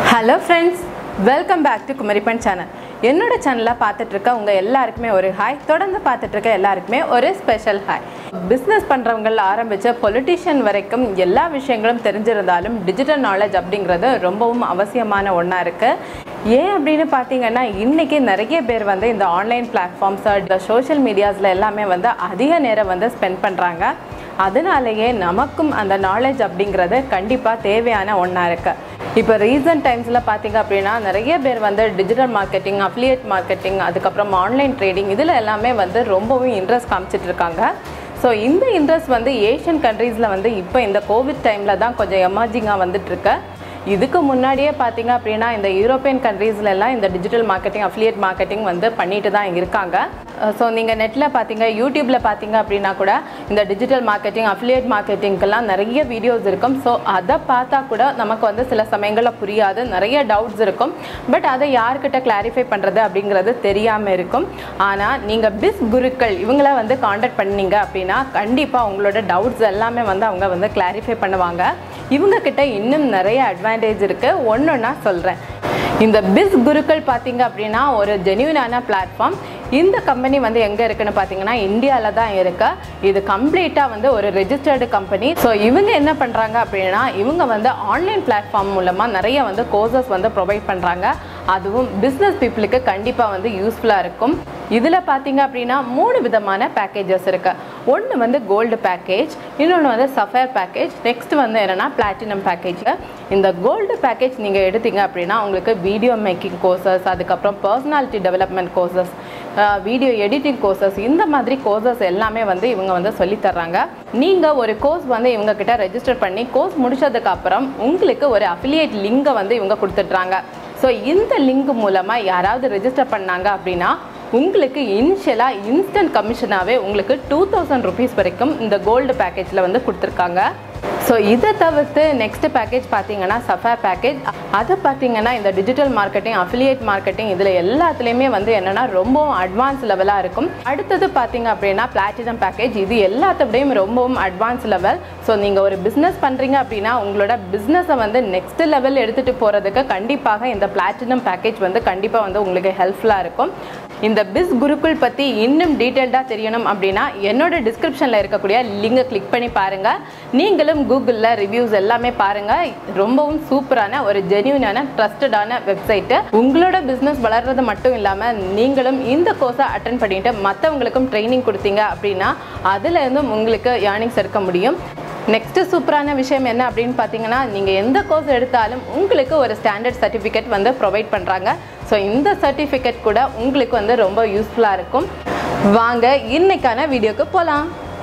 hello friends welcome back to குமரிப்பன் channel என்னோட சேனலை பார்த்துட்டு இருக்க உங்கள் எல்லாருக்குமே ஒரு ஹாய் தொடர்ந்து பார்த்துட்டு இருக்க எல்லாருக்குமே ஒரு ஸ்பெஷல் ஹாய் பிஸ்னஸ் பண்ணுறவங்கள ஆரம்பித்த பொலிட்டிஷியன் வரைக்கும் எல்லா விஷயங்களும் தெரிஞ்சிருந்தாலும் டிஜிட்டல் நாலேஜ் அப்படிங்கிறது ரொம்பவும் அவசியமான ஒன்றா இருக்குது ஏன் அப்படின்னு பார்த்தீங்கன்னா இன்றைக்கி நிறைய பேர் வந்து இந்த ஆன்லைன் பிளாட்ஃபார்ம்ஸ் இந்த சோஷியல் மீடியாஸில் எல்லாமே வந்து அதிக நேரம் வந்து ஸ்பெண்ட் பண்ணுறாங்க அதனாலேயே நமக்கும் அந்த நாலேஜ் அப்படிங்கிறது கண்டிப்பாக தேவையான ஒன்றா இருக்குது இப்போ ரீசன்ட் டைம்ஸில் பார்த்தீங்க அப்படின்னா நிறைய பேர் வந்து டிஜிட்டல் மார்க்கெட்டிங் அஃபிலியேட் மார்க்கெட்டிங் அதுக்கப்புறம் ஆன்லைன் ட்ரேடிங் இதில் எல்லாமே வந்து ரொம்பவும் இன்ட்ரெஸ்ட் காமிச்சிட்டு இருக்காங்க ஸோ இந்த இன்ட்ரெஸ்ட் வந்து ஏஷியன் கண்ட்ரீஸில் வந்து இப்போ இந்த கோவிட் டைமில் தான் கொஞ்சம் எமர்ஜிங்காக வந்துட்டு இருக்கு இதுக்கு முன்னாடியே பார்த்தீங்க அப்படின்னா இந்த யூரோப்பியன் கண்ட்ரீஸ்ல எல்லாம் இந்த டிஜிட்டல் மார்க்கெட்டிங் அஃபிலியேட் மார்க்கெட்டிங் வந்து பண்ணிட்டு தான் இருக்காங்க ஸோ நீங்கள் நெட்டில் பார்த்தீங்க யூடியூப்பில் பார்த்தீங்க அப்படின்னா கூட இந்த டிஜிட்டல் மார்க்கெட்டிங் அஃபிலியேட் மார்க்கெட்டிங்க்கெல்லாம் நிறைய வீடியோஸ் இருக்கும் ஸோ அதை பார்த்தா கூட நமக்கு வந்து சில சமயங்களில் புரியாது நிறைய டவுட்ஸ் இருக்கும் பட் அதை யார்கிட்ட கிளாரிஃபை பண்ணுறது அப்படிங்கிறது தெரியாமல் இருக்கும் ஆனால் நீங்கள் பிஸ் குருக்கள் இவங்கள வந்து காண்டாக்ட் பண்ணீங்க அப்படின்னா கண்டிப்பாக உங்களோட டவுட்ஸ் எல்லாமே வந்து அவங்க வந்து கிளாரிஃபை பண்ணுவாங்க இவங்க கிட்ட இன்னும் நிறைய அட்வான்டேஜ் இருக்குது ஒன்று நான் சொல்கிறேன் இந்த பிஸ் குருக்கள் பார்த்தீங்க அப்படின்னா ஒரு ஜென்யூனான பிளாட்ஃபார்ம் இந்த கம்பெனி வந்து எங்கே இருக்குன்னு பார்த்தீங்கன்னா இந்தியாவில் தான் இருக்கு இது கம்ப்ளீட்டாக வந்து ஒரு ரெஜிஸ்டர்டு கம்பெனி ஸோ இவங்க என்ன பண்ணுறாங்க அப்படின்னா இவங்க வந்து ஆன்லைன் பிளாட்ஃபார்ம் மூலமாக நிறைய வந்து கோர்சஸ் வந்து ப்ரொவைட் பண்ணுறாங்க அதுவும் பிஸ்னஸ் பீப்புளுக்கு கண்டிப்பாக வந்து யூஸ்ஃபுல்லாக இருக்கும் இதில் பார்த்தீங்க அப்படின்னா மூணு விதமான பேக்கேஜஸ் இருக்கு ஒன்று வந்து கோல்டு பேக்கேஜ் இன்னொன்று வந்து சஃபேர் பேக்கேஜ் நெக்ஸ்ட் வந்து என்னென்னா பிளாட்டினம் பேக்கேஜ் இந்த கோல்டு பேக்கேஜ் நீங்கள் எடுத்தீங்க அப்படின்னா உங்களுக்கு வீடியோ மேக்கிங் கோர்சஸ் அதுக்கப்புறம் personality development courses video editing courses இந்த மாதிரி கோர்சஸ் எல்லாமே வந்து இவங்க வந்து சொல்லித் தர்றாங்க நீங்கள் ஒரு கோர்ஸ் வந்து இவங்க கிட்ட ரெஜிஸ்டர் பண்ணி கோர்ஸ் முடிச்சதுக்கு அப்புறம் உங்களுக்கு ஒரு அஃபிலியேட் லிங்கை வந்து இவங்க கொடுத்துட்றாங்க ஸோ இந்த லிங்க் மூலமாக யாராவது ரெஜிஸ்டர் பண்ணாங்க அப்படின்னா உங்களுக்கு இனிஷியலாக இன்ஸ்டன்ட் கமிஷனாகவே உங்களுக்கு டூ தௌசண்ட் ருபீஸ் வரைக்கும் இந்த கோல்டு பேக்கேஜில் வந்து கொடுத்துருக்காங்க ஸோ இதை தவிர்த்து நெக்ஸ்ட் பேக்கேஜ் பார்த்தீங்கன்னா சஃபேர் பேக்கேஜ் அது பார்த்தீங்கன்னா இந்த டிஜிட்டல் மார்க்கெட்டிங் அஃபிலியேட் மார்க்கெட்டிங் இதில் எல்லாத்துலேயுமே வந்து என்னென்னா ரொம்பவும் அட்வான்ஸ் லெவலாக இருக்கும் அடுத்தது பார்த்தீங்க அப்படின்னா பிளாட்டினம் பேக்கேஜ் இது எல்லாத்தோடையும் ரொம்பவும் அட்வான்ஸ் லெவல் ஸோ நீங்கள் ஒரு பிஸ்னஸ் பண்ணுறீங்க அப்படின்னா உங்களோட பிஸ்னஸை வந்து நெக்ஸ்ட் லெவல் எடுத்துகிட்டு போகிறதுக்கு கண்டிப்பாக இந்த பிளாட்டினம் பேக்கேஜ் வந்து கண்டிப்பாக வந்து உங்களுக்கு ஹெல்ப்ஃபுல்லாக இருக்கும் இந்த பிஸ் குருக்குள் பற்றி இன்னும் டீட்டெயில்டாக தெரியணும் அப்படின்னா என்னோட டிஸ்கிரிப்ஷனில் இருக்கக்கூடிய லிங்கை கிளிக் பண்ணி பாருங்கள் நீங்களும் கூகுளில் ரிவ்யூஸ் எல்லாமே பாருங்கள் ரொம்பவும் சூப்பரான ஒரு ஜென்யூனான ட்ரஸ்டடான வெப்சைட்டு உங்களோட பிஸ்னஸ் வளர்றது மட்டும் இல்லாமல் நீங்களும் இந்த கோர்ஸை அட்டன் பண்ணிட்டு மற்றவங்களுக்கும் ட்ரைனிங் கொடுத்தீங்க அப்படின்னா அதுல இருந்தும் உங்களுக்கு ஏர்னிங்ஸ் எடுக்க முடியும் நெக்ஸ்ட் சூப்பரான விஷயம் என்ன அப்படின்னு பார்த்தீங்கன்னா நீங்கள் எந்த கோர்ஸ் எடுத்தாலும் உங்களுக்கு ஒரு ஸ்டாண்டர்ட் சர்டிஃபிகேட் வந்து ப்ரொவைட் பண்ணுறாங்க ஸோ இந்த சர்டிஃபிகேட் கூட உங்களுக்கு வந்து ரொம்ப யூஸ்ஃபுல்லாக இருக்கும் வாங்க இன்னைக்கான வீடியோக்கு போகலாம்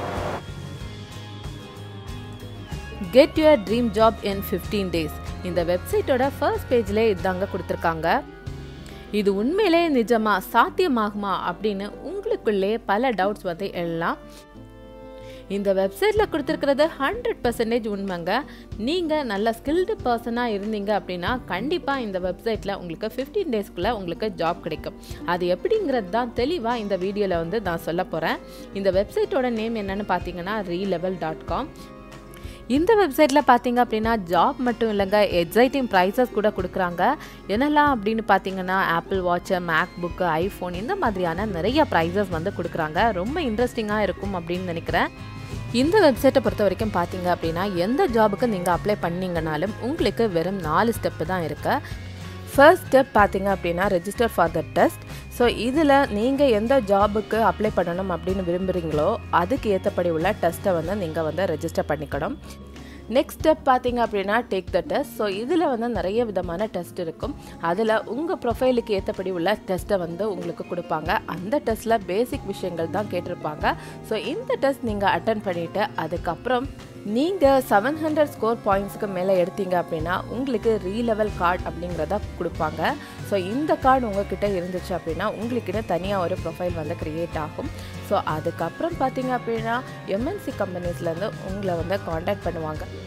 get your dream job in fifteen days இந்த வெப்சைட்டோட ஃபர்ஸ்ட் பேஜ்ல இதாங்க கொடுத்துருக்காங்க இது உண்மையிலே நிஜமா சாத்தியமாகுமா அப்படின்னு உங்களுக்குள்ளே பல டவுட்ஸ் வந்து எழலாம் இந்த வெப்சைட்டில் கொடுத்துருக்கிறது ஹண்ட்ரட் பர்சன்டேஜ் உண்மைங்க நீங்கள் நல்ல ஸ்கில்டு பர்சனாக இருந்தீங்க அப்படின்னா கண்டிப்பாக இந்த வெப்சைட்டில் உங்களுக்கு ஃபிஃப்டீன் டேஸ்க்குள்ளே உங்களுக்கு ஜாப் கிடைக்கும் அது எப்படிங்கிறது தான் தெளிவாக இந்த வீடியோவில் வந்து நான் சொல்ல போகிறேன் இந்த வெப்சைட்டோட நேம் என்னன்னு பார்த்தீங்கன்னா ரீலெவல் டாட் காம் இந்த வெப்சைட்டில் பார்த்தீங்க அப்படின்னா ஜாப் மட்டும் இல்லைங்க எக்ஸைட்டிங் ப்ரைஸஸ் கூட கொடுக்குறாங்க என்னெல்லாம் அப்படின்னு பார்த்தீங்கன்னா Apple watch MacBook iPhone இந்த மாதிரியான நிறைய ப்ரைஸஸ் வந்து கொடுக்குறாங்க ரொம்ப இன்ட்ரெஸ்டிங்காக இருக்கும் அப்படின்னு நினைக்கிறேன் இந்த வெப்சைட்டை பொறுத்த வரைக்கும் பார்த்தீங்க அப்படின்னா எந்த ஜாபுக்கு நீங்கள் அப்ளை பண்ணீங்கனாலும் உங்களுக்கு வெறும் நாலு ஸ்டெப்பு தான் இருக்குது ஃபர்ஸ்ட் ஸ்டெப் பார்த்தீங்க அப்படின்னா register for the test so இதில் நீங்கள் எந்த ஜாபுக்கு அப்ளை பண்ணணும் அப்படின்னு விரும்புகிறீங்களோ அதுக்கு ஏற்றபடி உள்ள டெஸ்ட்டை வந்து நீங்கள் வந்து ரெஜிஸ்டர் பண்ணிக்கணும் நெக்ஸ்ட் ஸ்டெப் பார்த்தீங்க அப்படின்னா டேக் த டெஸ்ட் ஸோ இதில் வந்து நிறைய விதமான டெஸ்ட் இருக்கும் அதில் உங்கள் ப்ரொஃபைலுக்கு ஏற்றபடி உள்ள டெஸ்ட்டை வந்து உங்களுக்கு கொடுப்பாங்க அந்த டெஸ்ட்டில் பேசிக் விஷயங்கள் தான் கேட்டிருப்பாங்க ஸோ இந்த டெஸ்ட் நீங்கள் அட்டன் பண்ணிவிட்டு அதுக்கப்புறம் நீங்கள் செவன் ஹண்ட்ரட் ஸ்கோர் பாயிண்ட்ஸ்க்கு மேலே எடுத்தீங்க அப்படின்னா உங்களுக்கு ரீலெவல் கார்டு அப்படிங்கிறத கொடுப்பாங்க ஸோ இந்த கார்டு உங்ககிட்ட இருந்துச்சு அப்படின்னா உங்களுக்கிட்ட தனியாக ஒரு ப்ரொஃபைல் வந்து க்ரியேட் ஆகும் ஸோ அதுக்கப்புறம் பார்த்தீங்க அப்படின்னா எம்என்சி கம்பெனிஸ்லேருந்து உங்களை வந்து காண்டாக்ட் பண்ணுவாங்க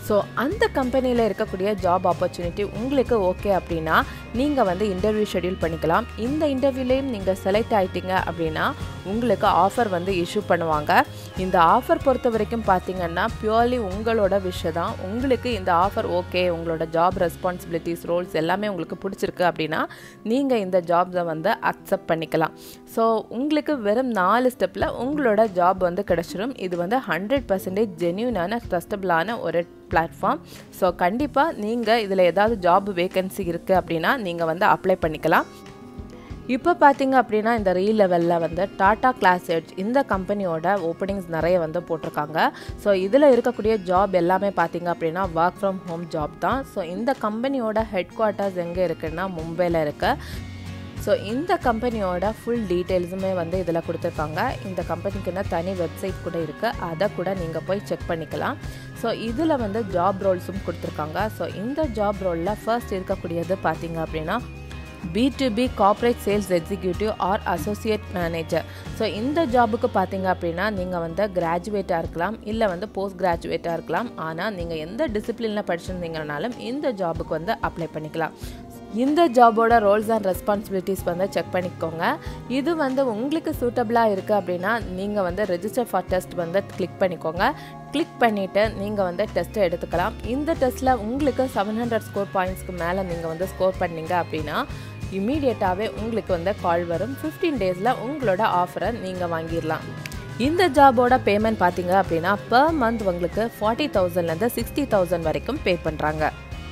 ஸோ அந்த கம்பெனியில் இருக்கக்கூடிய ஜாப் ஆப்பர்ச்சுனிட்டி உங்களுக்கு ஓகே அப்படின்னா நீங்கள் வந்து இன்டர்வியூ ஷெட்யூல் பண்ணிக்கலாம் இந்த இன்டர்வியூலேயும் நீங்கள் செலக்ட் ஆகிட்டீங்க அப்படின்னா உங்களுக்கு ஆஃபர் வந்து இஷ்யூ பண்ணுவாங்க இந்த ஆஃபர் பொறுத்த வரைக்கும் பார்த்தீங்கன்னா பியூர்லி உங்களோட விஷயம் தான் உங்களுக்கு இந்த ஆஃபர் ஓகே உங்களோட ஜாப் ரெஸ்பான்சிபிலிட்டிஸ் ரோல்ஸ் எல்லாமே உங்களுக்கு பிடிச்சிருக்கு அப்படின்னா நீங்கள் இந்த ஜாப்ஸை வந்து அக்செப்ட் பண்ணிக்கலாம் ஸோ உங்களுக்கு வெறும் நாலு ஸ்டெப்பில் உங்களோட ஜாப் வந்து கிடச்சிரும் இது வந்து ஹண்ட்ரட் பர்சன்டேஜ் ஜென்யூனான ட்ரஸ்டபிளான ஒரு பிளாட்ஃபார்ம் ஸோ கண்டிப்பாக நீங்கள் இதில் ஏதாவது ஜாப் வேகன்சி இருக்குது அப்படின்னா நீங்கள் வந்து அப்ளை பண்ணிக்கலாம் இப்போ பார்த்தீங்க அப்படின்னா இந்த ரீ லெவலில் வந்து டாடா கிளாஸ் எட்ஜ் இந்த கம்பெனியோட ஓப்பனிங்ஸ் நிறைய வந்து போட்டிருக்காங்க ஸோ இதில் இருக்கக்கூடிய ஜாப் எல்லாமே பார்த்தீங்க அப்படின்னா ஒர்க் ஃப்ரம் ஹோம் ஜாப் தான் ஸோ இந்த கம்பெனியோட ஹெட் குவார்ட்டர்ஸ் எங்கே இருக்குன்னா மும்பையில் இருக்குது ஸோ இந்த கம்பெனியோட ஃபுல் டீட்டெயில்ஸுமே வந்து இதில் கொடுத்துருக்காங்க இந்த கம்பெனிக்குன்னு தனி வெப்சைட் கூட இருக்குது அதை கூட நீங்கள் போய் செக் பண்ணிக்கலாம் ஸோ இதில் வந்து ஜாப் ரோல்ஸும் கொடுத்துருக்காங்க ஸோ இந்த ஜாப் ரோலில் ஃபர்ஸ்ட் இருக்கக்கூடியது பார்த்தீங்க அப்படின்னா B to B corporate sales executive or associate manager so இந்த ஜாபுக்கு பார்த்தீங்க அப்படின்னா நீங்கள் வந்து கிராஜுவேட்டாக இருக்கலாம் இல்லை வந்து போஸ்ட் கிராஜுவேட்டாக இருக்கலாம் ஆனால் நீங்கள் எந்த டிசிப்ளினில் படிச்சிருந்தீங்கனாலும் இந்த ஜாபுக்கு வந்து அப்ளை பண்ணிக்கலாம் இந்த ஜாபோட ரோல்ஸ் அண்ட் ரெஸ்பான்சிபிலிட்டிஸ் வந்து செக் பண்ணிக்கோங்க இது வந்து உங்களுக்கு சூட்டபிளாக இருக்குது அப்படின்னா நீங்கள் வந்து ரெஜிஸ்டர் ஃபார் டெஸ்ட் வந்து கிளிக் பண்ணிக்கோங்க கிளிக் பண்ணிவிட்டு நீங்கள் வந்து டெஸ்ட்டை எடுத்துக்கலாம் இந்த டெஸ்ட்டில் உங்களுக்கு செவன் ஹண்ட்ரட் ஸ்கோர் பாயிண்ட்ஸ்க்கு மேலே நீங்கள் வந்து ஸ்கோர் பண்ணீங்க அப்படின்னா இமீடியட்டாகவே உங்களுக்கு வந்து கால் வரும் ஃபிஃப்டீன் டேஸில் உங்களோட ஆஃபரை நீங்கள் வாங்கிடலாம் இந்த ஜாபோட பேமெண்ட் பார்த்தீங்க அப்படின்னா பர் மந்த் உங்களுக்கு ஃபார்ட்டி தௌசண்ட்லேருந்து சிக்ஸ்டி தௌசண்ட் வரைக்கும் பே பண்ணுறாங்க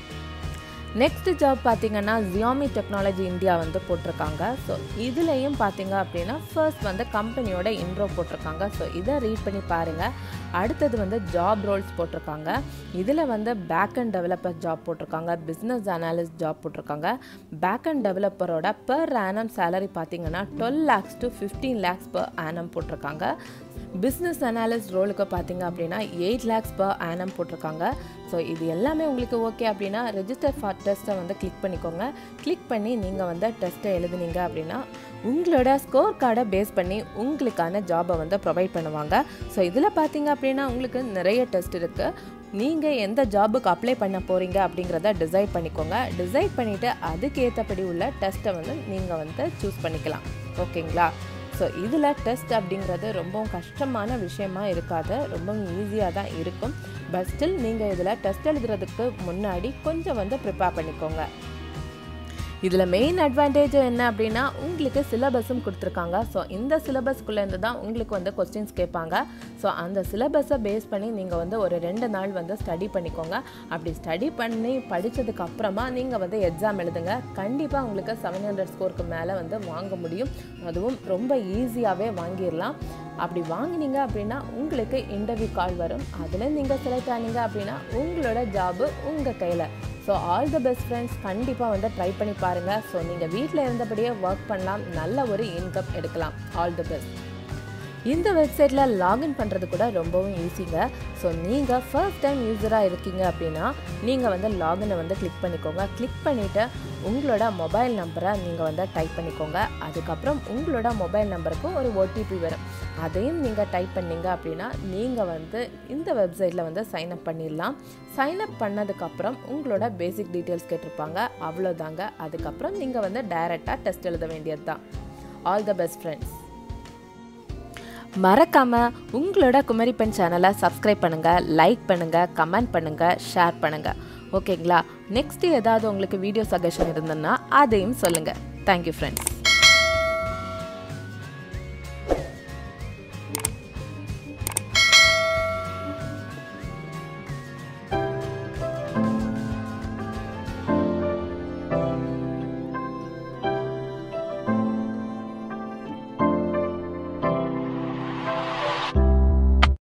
நெக்ஸ்ட் ஜாப் பார்த்தீங்கன்னா ஜியாமி டெக்னாலஜி இந்தியா வந்து போட்டிருக்காங்க ஸோ இதுலேயும் பார்த்தீங்க அப்படின்னா ஃபர்ஸ்ட் வந்து கம்பெனியோட இன்ட்ரோ போட்டிருக்காங்க ஸோ இதை ரீட் பண்ணி பாருங்கள் அடுத்தது வந்து ஜாப் ரோல்ஸ் போட்டிருக்காங்க இதில் வந்து பேக் அண்ட் டெவலப்பர் ஜாப் போட்டிருக்காங்க பிஸ்னஸ் அனாலிஸ்ட் ஜாப் போட்டிருக்காங்க பேக் அண்ட் டெவலப்பரோட பர் ஆனம் சேலரி பார்த்தீங்கன்னா twelve lakhs to fifteen lakhs per annum போட்டிருக்காங்க பிஸ்னஸ் அனாலிஸ்ட் ரோலுக்கு பார்த்தீங்க அப்படின்னா எயிட் லேக்ஸ் பர் ஆனம் போட்டிருக்காங்க ஸோ இது எல்லாமே உங்களுக்கு ஓகே அப்படின்னா ரெஜிஸ்டர் ஃபார் டெஸ்ட்டை வந்து கிளிக் பண்ணிக்கோங்க கிளிக் பண்ணி நீங்கள் வந்து டெஸ்ட்டை எழுதுனீங்க அப்படின்னா உங்களோட ஸ்கோர் கார்டை பேஸ் பண்ணி உங்களுக்கான ஜாபை வந்து ப்ரொவைட் பண்ணுவாங்க ஸோ இதில் பார்த்தீங்க அப்படின்னா உங்களுக்கு நிறைய டெஸ்ட் இருக்குது நீங்கள் எந்த ஜாபுக்கு அப்ளை பண்ண போகிறீங்க அப்படிங்கிறத டிசைட் பண்ணிக்கோங்க டிசைட் பண்ணிவிட்டு அதுக்கேற்றபடி உள்ள டெஸ்ட்டை வந்து நீங்கள் வந்து சூஸ் பண்ணிக்கலாம் ஓகேங்களா ஸோ இதில் டெஸ்ட் அப்படிங்கிறது ரொம்பவும் கஷ்டமான விஷயமா இருக்காது ரொம்பவும் ஈஸியாக தான் இருக்கும் பட் ஸ்டில் நீங்கள் இதில் டெஸ்ட் எழுதுறதுக்கு முன்னாடி கொஞ்சம் வந்து ப்ரிப்பேர் பண்ணிக்கோங்க இதில் மெயின் அட்வான்டேஜ் என்ன அப்படின்னா உங்களுக்கு சிலபஸும் கொடுத்துருக்காங்க ஸோ இந்த சிலபஸ்க்குள்ளேருந்து தான் உங்களுக்கு வந்து கொஸ்டின்ஸ் கேட்பாங்க ஸோ அந்த சிலபஸை பேஸ் பண்ணி நீங்கள் வந்து ஒரு ரெண்டு நாள் வந்து ஸ்டடி பண்ணிக்கோங்க அப்படி ஸ்டடி பண்ணி படித்ததுக்கு அப்புறமா நீங்கள் வந்து எக்ஸாம் எழுதுங்க கண்டிப்பாக உங்களுக்கு செவன் ஹண்ட்ரட் ஸ்கோருக்கு மேலே வந்து வாங்க முடியும் அதுவும் ரொம்ப ஈஸியாகவே வாங்கிடலாம் அப்படி வாங்கினீங்க அப்படின்னா உங்களுக்கு இன்டர்வியூ கால் வரும் அதில் நீங்கள் செலக்ட் ஆனீங்க அப்படின்னா உங்களோட ஜாபு உங்கள் கையில் so all the best friends கண்டிப்பாக வந்து ட்ரை பண்ணி பாருங்கள் ஸோ நீங்கள் வீட்டில் இருந்தபடியே ஒர்க் பண்ணலாம் நல்ல ஒரு இன்கம் எடுக்கலாம் ஆல் தி பெஸ்ட் இந்த வெப்சைட்டில் லாகின் பண்ணுறது கூட ரொம்பவும் ஈஸிங்க ஸோ நீங்கள் ஃபர்ஸ்ட் டைம் யூஸராக இருக்கீங்க அப்படின்னா நீங்கள் வந்து லாகினை வந்து கிளிக் பண்ணிக்கோங்க கிளிக் பண்ணிவிட்டு உங்களோட மொபைல் நம்பரை நீங்கள் வந்து டைப் பண்ணிக்கோங்க அதுக்கப்புறம் உங்களோட மொபைல் நம்பருக்கு ஒரு ஓடிபி வரும் அதையும் நீங்கள் டைப் பண்ணீங்க அப்படின்னா நீங்கள் வந்து இந்த வெப்சைட்டில் வந்து சைன் அப் பண்ணிடலாம் சைன் அப் பண்ணதுக்கப்புறம் உங்களோட பேசிக் டீட்டெயில்ஸ் கேட்டிருப்பாங்க அவ்வளோதாங்க அதுக்கப்புறம் நீங்கள் வந்து டைரெக்டாக டெஸ்ட் எழுத வேண்டியது தான் ஆல் த பெஸ்ட் ஃப்ரெண்ட்ஸ் மறக்காம உங்களோட குமரி பெண் சேனலை சப்ஸ்கிரைப் பண்ணுங்க லைக் பண்ணுங்க கமெண்ட் பண்ணுங்க ஷேர் பண்ணுங்க ஓகேங்களா நெக்ஸ்ட் ஏதாவது உங்களுக்கு வீடியோ சஜஷன் இருந்ததுன்னா அதையும் சொல்லுங்க தேங்க்யூ ஃப்ரெண்ட்ஸ்